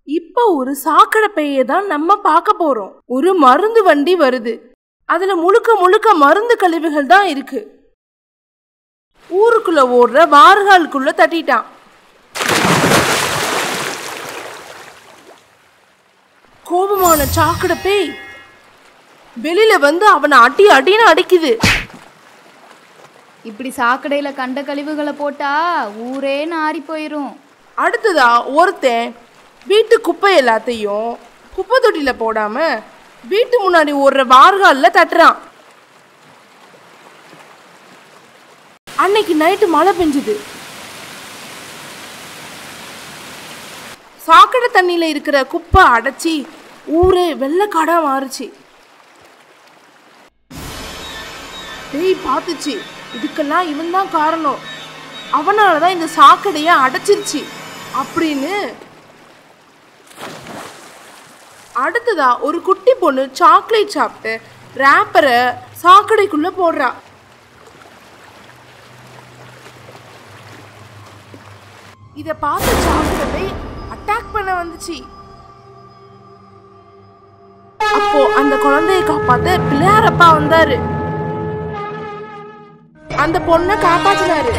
இப்ப ஒரு சாக்கடை பைய தான் நம்ம பார்க்க போறோம் ஒரு மருந்து வண்டி வருது அதுல முழுக்க முழுக்க மருந்து கழிவுகள் தான் இருக்கு ஊருக்குள்ள ஓடுற வார்காலுக்குள்ள தட்டிட்டான் கோபமான சாக்கடை பேய் வெளியில வந்து அவனை அடி அடின்னு அடிக்குது இப்படி சாக்கடையில கண்ட கழிவுகளை போட்டா ஊரே நாறி போயிரும் அடுத்ததா ஒருத்தன் வீட்டு குப்பை எல்லாத்தையும் குப்பை தொட்டியில போடாம வீட்டு முன்னாடி ஓடுற வார்கால்ல தட்டுறான் அன்னைக்கு நைட்டு மழை பெஞ்சுது சாக்கடை தண்ணியில இருக்கிற குப்பை அடைச்சி ஊரே வெள்ளக்காடா மாறுச்சு பேய் பார்த்துச்சு இதுக்கெல்லாம் இவன் தான் காரணம் அவனால தான் இந்த சாக்கடைய அடைச்சிருச்சு அப்படின்னு அடுத்ததா ஒரு குட்டி பொண்ணு சாக்லேட் சாப்பிட்டு ரேப்பரை சாக்கடைக்குள்ள போடுறா இத பார்த்த சாக்கடை அட்டாக் பண்ண வந்துச்சு அப்போ அந்த குழந்தைய காப்பாத்த பிள்ளையாரப்பா வந்தாரு அந்த பொண்ணை காப்பாத்தினாரு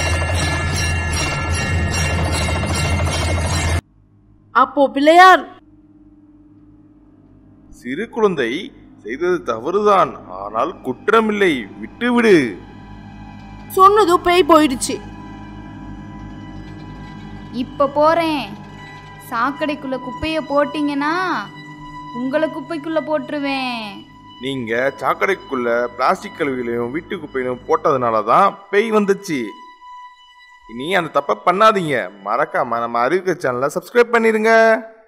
அப்போ பிள்ளையார் சிறு குழந்தை செய்தது தவறுதான் ஆனால் குற்றமில்லை விட்டுவிடு சொன்னதும் பேய் போயிடுச்சு இப்ப போறேன் சாக்கடைக்குள்ள குப்பைய போட்டீங்கன்னா உங்களை குப்பைக்குள்ள போட்டுருவேன் நீங்க சாக்கடைக்குள்ள பிளாஸ்டிக் கழிவுகளையும் வீட்டு குப்பைகளையும் போட்டதுனால தான் பேய் வந்துச்சு இனி அந்த தப்பை பண்ணாதீங்க மறக்காம நம்ம அறிவிக்க சேனலை சப்ஸ்கிரைப் பண்ணிருங்க